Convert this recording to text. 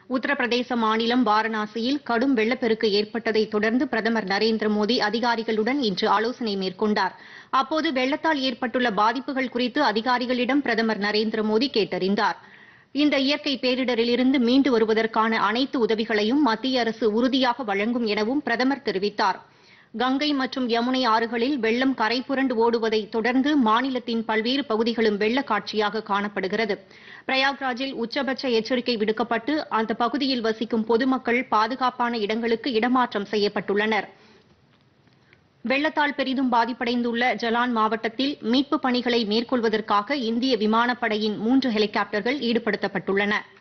உத்தரப்பிரதேச மாநிலம் வாரணாசியில் கடும் வெள்ளப்பெருக்கு ஏற்பட்டதை தொடர்ந்து பிரதமர் நரேந்திர மோடி அதிகாரிகளுடன் இன்று ஆலோசனை மேற்கொண்டார் அப்போது வெள்ளத்தால் ஏற்பட்டுள்ள பாதிப்புகள் குறித்து அதிகாரிகளிடம் பிரதமர் நரேந்திர மோடி கேட்டறிந்தார் இந்த இயற்கை பேரிடரிலிருந்து மீண்டு வருவதற்கான அனைத்து உதவிகளையும் மத்திய அரசு உறுதியாக வழங்கும் எனவும் பிரதமர் தெரிவித்தார் கங்கை மற்றும் யமுனை ஆறுகளில் வெள்ளம் கரை புரண்டு ஓடுவதை தொடர்ந்து மாநிலத்தின் பல்வேறு பகுதிகளும் வெள்ள காட்சியாக காணப்படுகிறது பிரயாக்ராஜில் உச்சபட்ச எச்சரிக்கை விடுக்கப்பட்டு அந்த பகுதியில் வசிக்கும் பொதுமக்கள் பாதுகாப்பான இடங்களுக்கு இடமாற்றம் செய்யப்பட்டுள்ளனர் வெள்ளத்தால் பெரிதும் பாதிப்படைந்துள்ள ஜலான் மாவட்டத்தில் மீட்புப் பணிகளை மேற்கொள்வதற்காக இந்திய விமானப்படையின் மூன்று ஹெலிகாப்டர்கள் ஈடுபடுத்தப்பட்டுள்ளன